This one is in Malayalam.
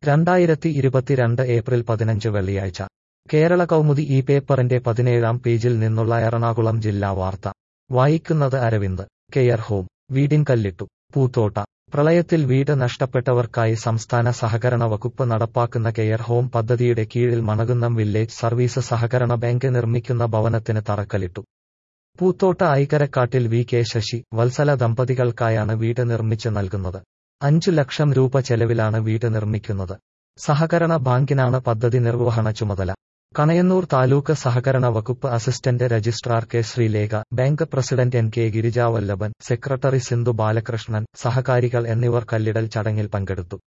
രണ്ടായിരത്തി ഇരുപത്തിരണ്ട് ഏപ്രിൽ പതിനഞ്ച് വെള്ളിയാഴ്ച കേരള കൗമുദി ഈ പേപ്പറിന്റെ പതിനേഴാം പേജിൽ നിന്നുള്ള എറണാകുളം ജില്ലാ വാർത്ത വായിക്കുന്നത് അരവിന്ദ് കെയർ ഹോം വീടിൻ കല്ലിട്ടു പൂത്തോട്ട പ്രളയത്തിൽ വീട് നഷ്ടപ്പെട്ടവർക്കായി സംസ്ഥാന സഹകരണ വകുപ്പ് നടപ്പാക്കുന്ന കെയർ ഹോം പദ്ധതിയുടെ കീഴിൽ മണകുന്നം വില്ലേജ് സർവീസ് സഹകരണ ബാങ്ക് നിർമ്മിക്കുന്ന ഭവനത്തിന് തറക്കല്ലിട്ടു പൂത്തോട്ട ഐക്കരക്കാട്ടിൽ വി കെ ശശി വത്സല ദമ്പതികൾക്കായാണ് വീട് നിർമ്മിച്ച് നൽകുന്നത് അഞ്ചു ലക്ഷം രൂപ ചെലവിലാണ് വീട് നിർമ്മിക്കുന്നത് സഹകരണ ബാങ്കിനാണ് പദ്ധതി നിർവഹണ ചുമതല കണയന്നൂർ താലൂക്ക് സഹകരണ വകുപ്പ് assistant registrar K Sreelekha bank president N K Girijavallabhan secretary Sindhu Balakrishnan സഹകാരികൾ എന്നിവർ കല്ലിടൽ ചടങ്ങിൽ പങ്കെടുത്തു